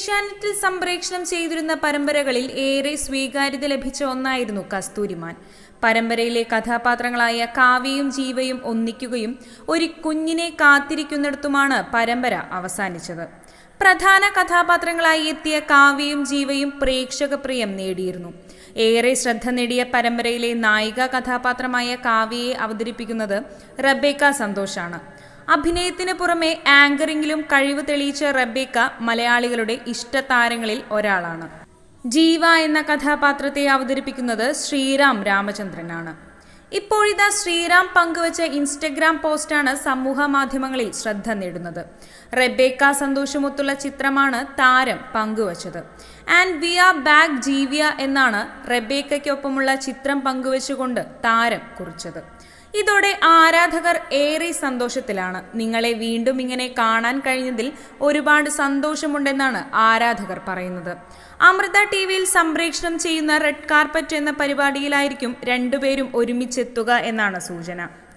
ഏഷ്യാനെറ്റിൽ സംപ്രേഷണം ചെയ്തിരുന്ന പരമ്പരകളിൽ ഏറെ സ്വീകാര്യത ലഭിച്ച ഒന്നായിരുന്നു കസ്തൂരിമാൻ പരമ്പരയിലെ കഥാപാത്രങ്ങളായ കാവ്യയും ജീവയും ഒന്നിക്കുകയും ഒരു കുഞ്ഞിനെ കാത്തിരിക്കുന്നിടത്തുമാണ് പരമ്പര അവസാനിച്ചത് പ്രധാന കഥാപാത്രങ്ങളായി എത്തിയ കാവ്യയും ജീവയും പ്രേക്ഷക പ്രിയം നേടിയിരുന്നു ഏറെ ശ്രദ്ധ നേടിയ പരമ്പരയിലെ നായിക കഥാപാത്രമായ കാവ്യയെ അവതരിപ്പിക്കുന്നത് റബേക്ക സന്തോഷാണ് അഭിനയത്തിന് പുറമെ ആങ്കറിംഗിലും കഴിവ് തെളിയിച്ച റബേക്ക മലയാളികളുടെ ഇഷ്ടതാരങ്ങളിൽ ഒരാളാണ് ജീവ എന്ന കഥാപാത്രത്തെ അവതരിപ്പിക്കുന്നത് ശ്രീറാം രാമചന്ദ്രനാണ് ഇപ്പോഴിതാ ശ്രീറാം പങ്കുവച്ച ഇൻസ്റ്റഗ്രാം പോസ്റ്റാണ് സമൂഹ മാധ്യമങ്ങളിൽ ശ്രദ്ധ നേടുന്നത് റെബേക്ക സന്തോഷമൊത്തുള്ള ചിത്രമാണ് താരം പങ്കുവച്ചത് ആൻഡ് വി ആർ ബാക്ക് ജീവിയ എന്നാണ് റെബേക്കയ്ക്കൊപ്പമുള്ള ചിത്രം പങ്കുവച്ചുകൊണ്ട് താരം കുറിച്ചത് ഇതോടെ ആരാധകർ ഏറെ സന്തോഷത്തിലാണ് നിങ്ങളെ വീണ്ടും ഇങ്ങനെ കാണാൻ കഴിഞ്ഞതിൽ ഒരുപാട് സന്തോഷമുണ്ടെന്നാണ് ആരാധകർ പറയുന്നത് അമൃത ടി വിയിൽ സംപ്രേഷണം ചെയ്യുന്ന റെഡ് കാർപ്പറ്റ് എന്ന പരിപാടിയിലായിരിക്കും രണ്ടുപേരും ഒരുമിച്ചെത്തുക എന്നാണ് സൂചന